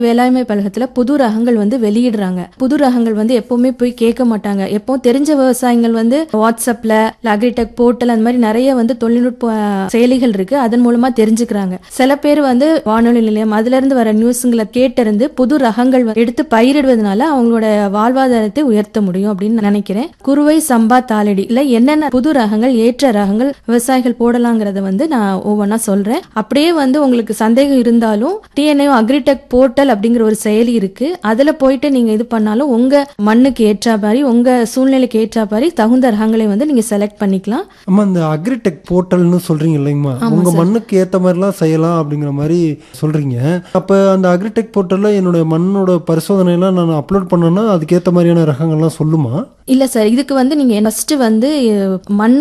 வேளாண்மை பழகத்துல புது ரகங்கள் வந்து வெளியிடுறாங்க புது ரகங்கள் வந்து எப்பவுமே போய் கேட்க மாட்டாங்க எப்பவும் தெரிஞ்ச விவசாயிகள் வந்து வாட்ஸ்அப்ல அக்ரிடெக் போர்ட்டல் அந்த மாதிரி நிறைய வந்து தொழில்நுட்ப அஹ், செயலிகள் இருக்கு அதன் மூலமா தெரிஞ்சுக்கிறாங்க சில பேர் வந்து வானொலி நிலையம் அதுல இருந்து வர நியூஸுங்களை கேட்டிருந்து புது ரகங்கள் வந்து எடுத்து பயிரிடுவதனால அவங்களோட வாழ்வாதாரத்தை உயர்த்த முடியும் அப்படின்னு நான் நினைக்கிறேன் குறுவை சம்பா தாளடி இல்ல என்னென்ன புது ரகங்கள் ஏற்ற ரகங்கள் விவசாயிகள் போடலாங்கிறத வந்து நான் ஒவ்வொன்றா சொல்றேன் அப்படியே வந்து உங்களுக்கு சந்தேகம் இருந்தாலும் டிஎன்ஏ அக்ரிடெக் போர்ட்டல் அப்படிங்கிற ஒரு செயலி இருக்கு அதுல போயிட்டு நீங்க இது பண்ணாலும் உங்க மண்ணுக்கு ஏற்ற மாதிரி உங்க சூழ்நிலைக்கு ஏற்ற மாதிரி தகுந்த ரகங்களை வந்து நீங்க செலக்ட் பண்ணிக்கலாம் அம்மா இந்த அக்ரிடெக் போர்ட்டல்னு சொல்றீங்க இல்லைங்கம்மா உங்க மண்ணுக்கு ஏத்த மாதிரிலாம் செய்யலாம் அப்படிங்கிற மாதிரி சொல்றீங்க அப்ப அந்த அக்ரிடெக் போர்ட்டல்ல என்னோட மண்ணோட பரிசோதனை எல்லாம் நான் அப்லோட் பண்ணேன்னா அதுக்கேத்த மாதிரியான ரகங்கள்லாம் சொல்லுமா இல்ல சார் இதுக்கு வந்து நீங்க ஃபர்ஸ்ட் வந்து அஹ், மண்